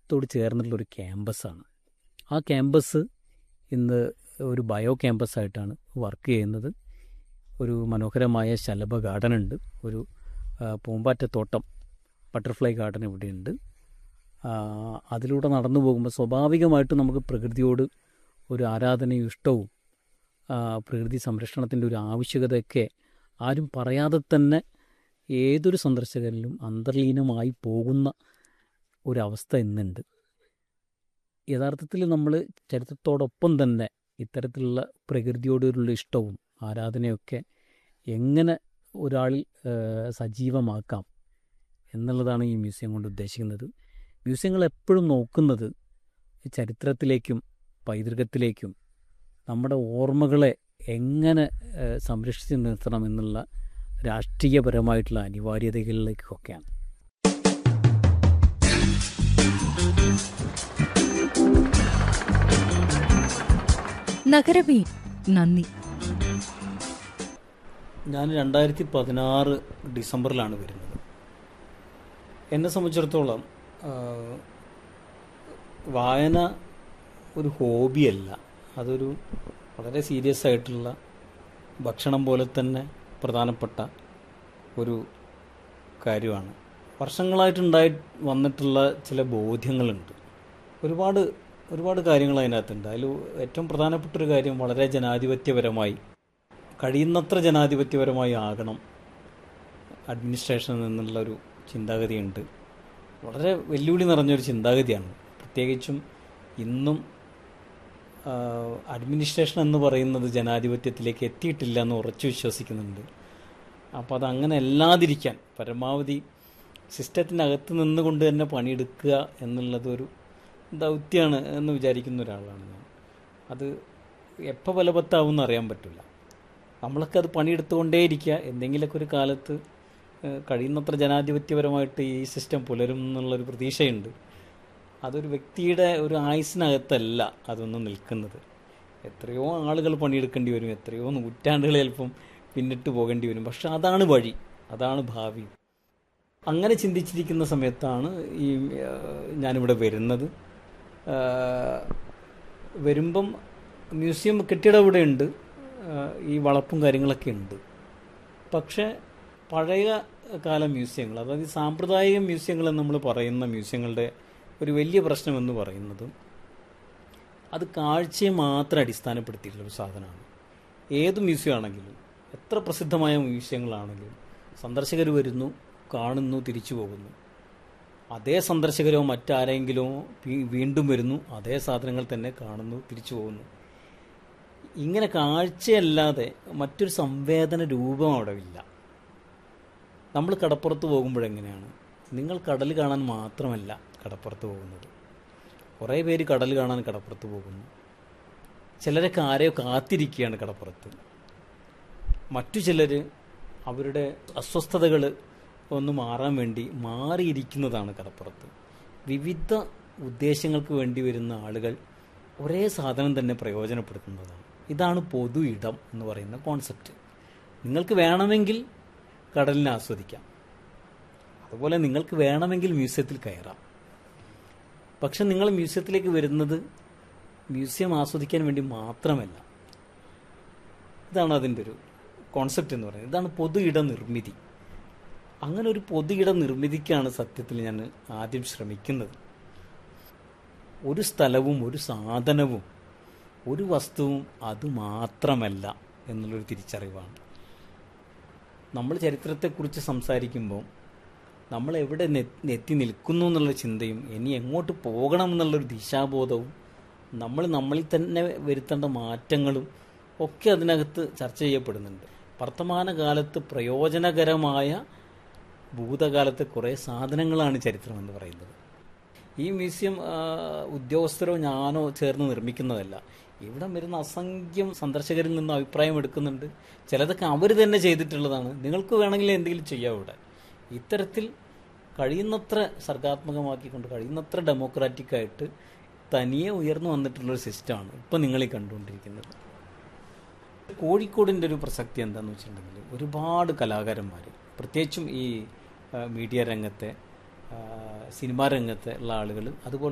ത്തോട് ചേർന്നിട്ടുള്ള ഒരു ക്യാമ്പസാണ് ആ ക്യാമ്പസ് ഇന്ന് ഒരു ബയോ ക്യാമ്പസായിട്ടാണ് വർക്ക് ചെയ്യുന്നത് ഒരു മനോഹരമായ ശലഭ ഗാർഡൻ ഉണ്ട് ഒരു ആ, പൂമ്പാറ്റത്തോട്ടം ബട്ടർഫ്ലൈ ഗാർഡൻ ഇവിടെയുണ്ട് ആ, അതിലൂടെ നടന്നു പോകുമ്പോൾ സ്വാഭാവികമായിട്ടും നമുക്ക് പ്രകൃതിയോട് ഒരു ആരാധനയും ഇഷ്ടവും ആ, പ്രകൃതി സംരക്ഷണത്തിൻ്റെ ഒരു ആവശ്യകതയൊക്കെ ആരും പറയാതെ തന്നെ ഏതൊരു സന്ദർശകരിലും അന്തർലീനമായി പോകുന്ന ഒരവസ്ഥ ഇന്നുണ്ട് യഥാർത്ഥത്തിൽ നമ്മൾ ചരിത്രത്തോടൊപ്പം തന്നെ ഇത്തരത്തിലുള്ള പ്രകൃതിയോടുള്ള ഇഷ്ടവും ആരാധനയൊക്കെ എങ്ങനെ ഒരാളിൽ ഏഹ്, സജീവമാക്കാം എന്നുള്ളതാണ് ഈ മ്യൂസിയം കൊണ്ട് ഉദ്ദേശിക്കുന്നത് മ്യൂസിയങ്ങൾ എപ്പോഴും നോക്കുന്നത് ചരിത്രത്തിലേക്കും പൈതൃകത്തിലേക്കും നമ്മുടെ ഓർമ്മകളെ എങ്ങനെ ഏഹ്, സംരക്ഷിച്ച് നിർത്തണം എന്നുള്ള രാഷ്ട്രീയപരമായിട്ടുള്ള അനിവാര്യതകളിലേക്കൊക്കെയാണ് നഗരമേ നന്ദി ഞാൻ രണ്ടായിരത്തി പതിനാറ് ഡിസംബറിലാണ് വരുന്നത് എന്നെ സംബന്ധിച്ചിടത്തോളം ആ, വായന ഒരു ഹോബിയല്ല അതൊരു വളരെ സീരിയസ് ആയിട്ടുള്ള ഭക്ഷണം പോലെ തന്നെ പ്രധാനപ്പെട്ട ഒരു കാര്യമാണ് വർഷങ്ങളായിട്ടുണ്ടായി വന്നിട്ടുള്ള ചില ബോധ്യങ്ങളുണ്ട് ഒരുപാട് ഒരുപാട് കാര്യങ്ങൾ അതിനകത്തുണ്ട് അതിൽ ഏറ്റവും പ്രധാനപ്പെട്ട ഒരു കാര്യം വളരെ ജനാധിപത്യപരമായി കഴിയുന്നത്ര ജനാധിപത്യപരമായി ആകണം അഡ്മിനിസ്ട്രേഷനിൽ നിന്നുള്ള ഒരു ചിന്താഗതിയുണ്ട് വളരെ വെല്ലുവിളി നിറഞ്ഞൊരു ചിന്താഗതിയാണ് പ്രത്യേകിച്ചും ഇന്നും ആ, അഡ്മിനിസ്ട്രേഷൻ എന്ന് പറയുന്നത് ജനാധിപത്യത്തിലേക്ക് എത്തിയിട്ടില്ല എന്ന് ഉറച്ചു വിശ്വസിക്കുന്നുണ്ട് അപ്പോൾ അത് അങ്ങനെ അല്ലാതിരിക്കാൻ പരമാവധി സിസ്റ്റത്തിനകത്ത് നിന്നുകൊണ്ട് തന്നെ പണിയെടുക്കുക എന്നുള്ളത് ഒരു ദൗത്യമാണ് എന്ന് വിചാരിക്കുന്ന ഒരാളാണ് ഞാൻ അത് എപ്പോൾ ഫലവത്താവും അറിയാൻ പറ്റില്ല നമ്മളൊക്കെ അത് പണിയെടുത്തുകൊണ്ടേയിരിക്കുക എന്തെങ്കിലുമൊക്കെ ഒരു കാലത്ത് ഏഹ്, കഴിയുന്നത്ര ജനാധിപത്യപരമായിട്ട് ഈ സിസ്റ്റം പുലരും എന്നുള്ളൊരു പ്രതീക്ഷയുണ്ട് അതൊരു വ്യക്തിയുടെ ഒരു ആയുസിനകത്തല്ല അതൊന്നും നിൽക്കുന്നത് എത്രയോ ആളുകൾ പണിയെടുക്കേണ്ടി വരും എത്രയോ നൂറ്റാണ്ടുകൾ ചിലപ്പം പിന്നിട്ട് പോകേണ്ടി വരും പക്ഷെ അതാണ് വഴി അതാണ് ഭാവി അങ്ങനെ ചിന്തിച്ചിരിക്കുന്ന സമയത്താണ് ഈ ആ, ഞാനിവിടെ വരുന്നത് ആ, വരുമ്പം മ്യൂസിയം കെട്ടിടം ഇവിടെ ഉണ്ട് ആ, ഈ വളപ്പും കാര്യങ്ങളൊക്കെ ഉണ്ട് പക്ഷേ പഴയ കാല മ്യൂസിയങ്ങൾ അതായത് ഈ സാമ്പ്രദായിക മ്യൂസിയങ്ങൾ എന്ന് നമ്മൾ പറയുന്ന മ്യൂസിയങ്ങളുടെ ഒരു വലിയ പ്രശ്നം എന്ന് പറയുന്നത് അത് കാഴ്ചയെ മാത്രം അടിസ്ഥാനപ്പെടുത്തിയിട്ടുള്ള ഒരു സാധനമാണ് ഏത് മ്യൂസിയം ആണെങ്കിലും എത്ര പ്രസിദ്ധമായ മ്യൂസിയങ്ങളാണെങ്കിലും സന്ദർശകർ വരുന്നു കാണുന്നു തിരിച്ചു പോകുന്നു അതേ സന്ദർശകരോ മറ്റാരെങ്കിലോ വീ- വീണ്ടും വരുന്നു അതേ സാധനങ്ങൾ തന്നെ കാണുന്നു തിരിച്ചു പോകുന്നു ഇങ്ങനെ കാഴ്ചയല്ലാതെ മറ്റൊരു സംവേദന രൂപം അവിടെ ഇല്ല നമ്മൾ കടപ്പുറത്ത് പോകുമ്പോഴെങ്ങനെയാണ് നിങ്ങൾ കടൽ കാണാൻ മാത്രമല്ല കടപ്പുറത്ത് പോകുന്നത് കുറേ പേര് കടൽ കാണാൻ കടപ്പുറത്ത് പോകുന്നു ചിലരൊക്കെ ആരെയോ കാത്തിരിക്കുകയാണ് കടപ്പുറത്ത് മറ്റു ചിലർ അവരുടെ അസ്വസ്ഥതകൾ ഒന്ന് മാറാൻ വേണ്ടി മാറിയിരിക്കുന്നതാണ് കടപ്പുറത്ത് വിവിധ ഉദ്ദേശങ്ങൾക്ക് വേണ്ടി വരുന്ന ആളുകൾ ഒരേ സാധനം തന്നെ പ്രയോജനപ്പെടുത്തുന്നതാണ് ഇതാണ് പൊതു ഇടം എന്ന് പറയുന്ന കോൺസെപ്റ്റ് നിങ്ങൾക്ക് വേണമെങ്കിൽ കടലിനെ ആസ്വദിക്കാം അതുപോലെ നിങ്ങൾക്ക് വേണമെങ്കിൽ മ്യൂസിയത്തിൽ കയറാം പക്ഷെ നിങ്ങൾ മ്യൂസിയത്തിലേക്ക് വരുന്നത് മ്യൂസിയം ആസ്വദിക്കാൻ വേണ്ടി മാത്രമല്ല ഇതാണ് അതിൻ്റെ ഒരു കോൺസെപ്റ്റ് എന്ന് പറയുന്നത് ഇതാണ് പൊതു ഇട നിർമ്മിതി അങ്ങനെ ഒരു പൊതു ഇട നിർമ്മിതിക്കാണ് സത്യത്തിൽ ഞാൻ ആദ്യം ശ്രമിക്കുന്നത് ഒരു സ്ഥലവും ഒരു സാധനവും ഒരു വസ്തുവും അത് മാത്രമല്ല എന്നുള്ളൊരു തിരിച്ചറിവാണ് നമ്മൾ ചരിത്രത്തെക്കുറിച്ച് സംസാരിക്കുമ്പോൾ നമ്മൾ എവിടെ നെ- എത്തി നിൽക്കുന്നു എന്നുള്ള ചിന്തയും ഇനി എങ്ങോട്ട് പോകണം എന്നുള്ളൊരു ദിശാബോധവും നമ്മൾ നമ്മളിൽ തന്നെ വരുത്തേണ്ട മാറ്റങ്ങളും ഒക്കെ അതിനകത്ത് ചർച്ച ചെയ്യപ്പെടുന്നുണ്ട് വർത്തമാന കാലത്ത് പ്രയോജനകരമായ ഭൂതകാലത്തെ കുറേ സാധനങ്ങളാണ് ചരിത്രം എന്ന് പറയുന്നത് ഈ മ്യൂസിയം ആ, ഉദ്യോഗസ്ഥരോ ഞാനോ ചേർന്ന് നിർമ്മിക്കുന്നതല്ല ഇവിടെ വരുന്ന അസംഖ്യം സന്ദർശകരിൽ നിന്ന് അഭിപ്രായം എടുക്കുന്നുണ്ട് ചിലതൊക്കെ അവർ തന്നെ ചെയ്തിട്ടുള്ളതാണ് നിങ്ങൾക്ക് വേണമെങ്കിൽ എന്തെങ്കിലും ചെയ്യാം ഇവിടെ ഇത്തരത്തിൽ കഴിയുന്നത്ര സർഗാത്മകമാക്കിക്കൊണ്ട് കഴിയുന്നത്ര ഡെമോക്രാറ്റിക് ആയിട്ട് തനിയെ ഉയർന്നു വന്നിട്ടുള്ളൊരു സിസ്റ്റമാണ് ഇപ്പം നിങ്ങളീ കണ്ടുകൊണ്ടിരിക്കുന്നത് കോഴിക്കോടിൻ്റെ ഒരു പ്രസക്തി എന്താണെന്ന് വെച്ചിട്ടുണ്ടെങ്കിൽ ഒരുപാട് കലാകാരന്മാർ പ്രത്യേകിച്ചും ഈ ആ, മീഡിയ രംഗത്തെ ആ, സിനിമാ രംഗത്തെ ഉള്ള ആളുകൾ അതുപോലെ